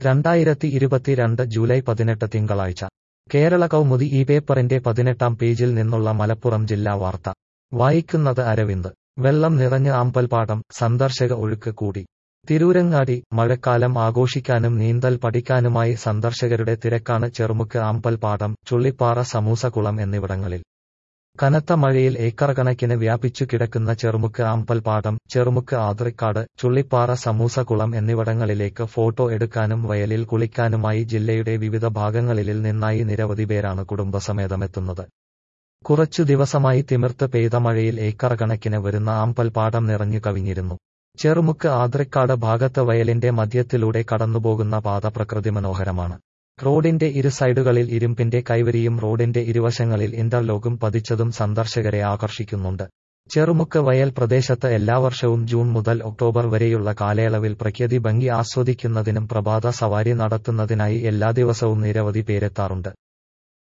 രണ്ടായിരത്തി ഇരുപത്തിരണ്ട് ജൂലൈ പതിനെട്ട് തിങ്കളാഴ്ച കേരള കൗമുദി ഈ പേപ്പറിന്റെ പതിനെട്ടാം പേജിൽ നിന്നുള്ള മലപ്പുറം ജില്ലാ വാർത്ത വായിക്കുന്നത് അരവിന്ദ് വെള്ളം നിറഞ്ഞ് ആമ്പൽപ്പാടം സന്ദർശക ഒഴുക്ക് കൂടി തിരൂരങ്ങാടി മഴക്കാലം ആഘോഷിക്കാനും നീന്തൽ പഠിക്കാനുമായി സന്ദർശകരുടെ തിരക്കാണ് ചെറുമുക്ക് ആമ്പൽപ്പാടം ചുള്ളിപ്പാറ സമൂസകുളം എന്നിവിടങ്ങളിൽ കനത്ത മഴയിൽ ഏക്കറകണക്കിന് വ്യാപിച്ചു കിടക്കുന്ന ചെറുമുക്ക് ആമ്പൽപ്പാടം ചെറുമുക്ക് ആദ്രിക്കാട് ചുള്ളിപ്പാറ സമൂസകുളം എന്നിവിടങ്ങളിലേക്ക് ഫോട്ടോ എടുക്കാനും വയലിൽ കുളിക്കാനുമായി ജില്ലയുടെ വിവിധ ഭാഗങ്ങളിൽ നിന്നായി നിരവധി പേരാണ് കുടുംബസമേതമെത്തുന്നത് കുറച്ചു ദിവസമായി തിമിർത്ത് പെയ്ത മഴയിൽ ഏക്കറകണക്കിന് വരുന്ന ആമ്പൽപ്പാടം നിറഞ്ഞു കവിഞ്ഞിരുന്നു ചെറുമുക്ക് ആദ്രിക്കാട് ഭാഗത്ത് വയലിന്റെ മധ്യത്തിലൂടെ കടന്നുപോകുന്ന പാത പ്രകൃതി മനോഹരമാണ് റോഡിന്റെ ഇരു സൈഡുകളിൽ ഇരുമ്പിന്റെ കൈവരിയും റോഡിന്റെ ഇരുവശങ്ങളിൽ ഇന്റർലോക്കും പതിച്ചതും സന്ദർശകരെ ആകർഷിക്കുന്നുണ്ട് ചെറുമുക്ക് വയൽ പ്രദേശത്ത് എല്ലാ വർഷവും ജൂൺ മുതൽ ഒക്ടോബർ വരെയുള്ള കാലയളവിൽ പ്രകൃതി ഭംഗി ആസ്വദിക്കുന്നതിനും പ്രഭാത സവാരി നടത്തുന്നതിനായി എല്ലാ ദിവസവും നിരവധി പേരെത്താറുണ്ട്